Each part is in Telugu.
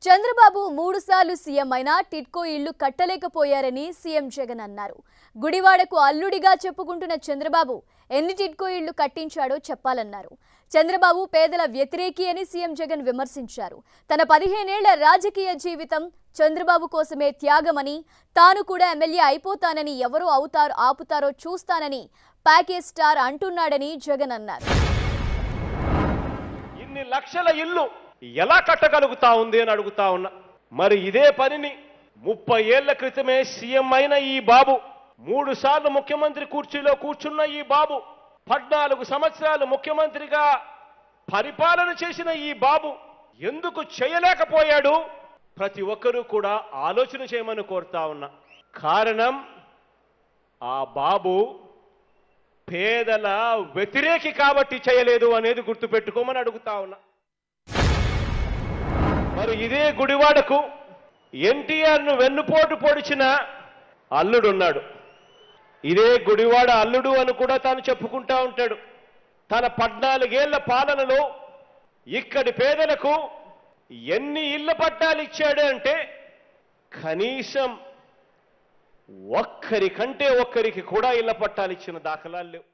చంద్రబాబు మూడుసార్లు సీఎం అయినా టిట్కో ఇళ్లు కట్టలేకపోయారని సీఎం జగన్ అన్నారు గుడివాడకు అల్లుడిగా చెప్పుకుంటున్న చంద్రబాబు ఎన్ని టిట్కో ఇళ్లు కట్టించాడో చెప్పాలన్నారు చంద్రబాబు పేదల వ్యతిరేకి అని సీఎం జగన్ విమర్శించారు తన పదిహేనేళ్ల రాజకీయ జీవితం చంద్రబాబు కోసమే త్యాగమని తాను కూడా ఎమ్మెల్యే అయిపోతానని ఎవరు అవుతారో ఆపుతారో చూస్తానని ప్యాకేజ్ స్టార్ అంటున్నాడని జగన్ అన్నారు ఇన్ని లక్షల ఇల్లు ఎలా కట్టగలుగుతా ఉంది అని అడుగుతా ఉన్నా మరి ఇదే పనిని ముప్పై ఏళ్ల క్రితమే సీఎం అయిన ఈ బాబు మూడు సార్లు ముఖ్యమంత్రి కుర్చీలో కూర్చున్న ఈ బాబు పద్నాలుగు సంవత్సరాలు ముఖ్యమంత్రిగా పరిపాలన చేసిన ఈ బాబు ఎందుకు చేయలేకపోయాడు ప్రతి ఒక్కరూ కూడా ఆలోచన చేయమని కోరుతా ఉన్నా కారణం ఆ బాబు పేదల వ్యతిరేకి కాబట్టి చేయలేదు అనేది గుర్తుపెట్టుకోమని అడుగుతా ఉన్నా మరి ఇదే గుడివాడకు ఎన్టీఆర్ ను వెన్నుపోటు పొడిచిన అల్లుడున్నాడు ఇదే గుడివాడ అల్లుడు అని కూడా తాను చెప్పుకుంటా ఉంటాడు తన పద్నాలుగేళ్ల పాలనలో ఇక్కడి పేదలకు ఎన్ని ఇళ్ల పట్టాలు ఇచ్చాడు అంటే కనీసం ఒక్కరికంటే ఒక్కరికి కూడా ఇళ్ల పట్టాలు ఇచ్చిన దాఖలాలు లేవు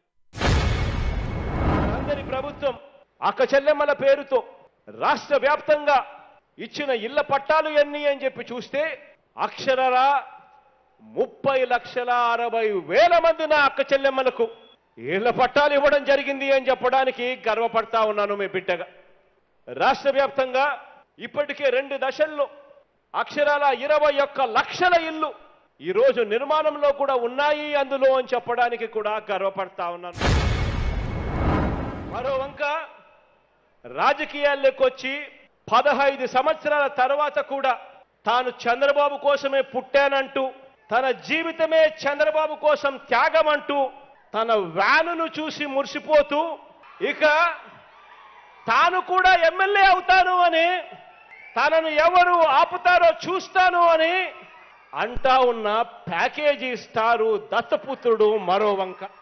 మనందరి ప్రభుత్వం అక్క చెల్లెమ్మల పేరుతో రాష్ట్ర వ్యాప్తంగా ఇచ్చిన ఇళ్ల పట్టాలు ఎన్ని అని చెప్పి చూస్తే అక్షరరా ముప్పై లక్షల అరవై వేల మంది నా అక్క చెల్లెమ్మలకు ఇళ్ల పట్టాలు ఇవ్వడం జరిగింది అని చెప్పడానికి గర్వపడతా ఉన్నాను మీ బిడ్డగా రాష్ట్ర వ్యాప్తంగా ఇప్పటికే రెండు దశల్లో అక్షరాల ఇరవై ఒక్క లక్షల ఇల్లు ఈ రోజు నిర్మాణంలో కూడా ఉన్నాయి అందులో అని చెప్పడానికి కూడా గర్వపడతా ఉన్నాను మరో వంక రాజకీయాల్లోకి వచ్చి పదహైదు సంవత్సరాల తర్వాత కూడా తాను చంద్రబాబు కోసమే పుట్టానంటూ తన జీవితమే చంద్రబాబు కోసం త్యాగం అంటూ తన వ్యానును చూసి మురిసిపోతూ ఇక తాను కూడా ఎమ్మెల్యే అవుతాను అని తనను ఎవరు ఆపుతారో చూస్తాను అని అంటా ఉన్న ప్యాకేజీ స్టారు దత్తపుత్రుడు మరో వంక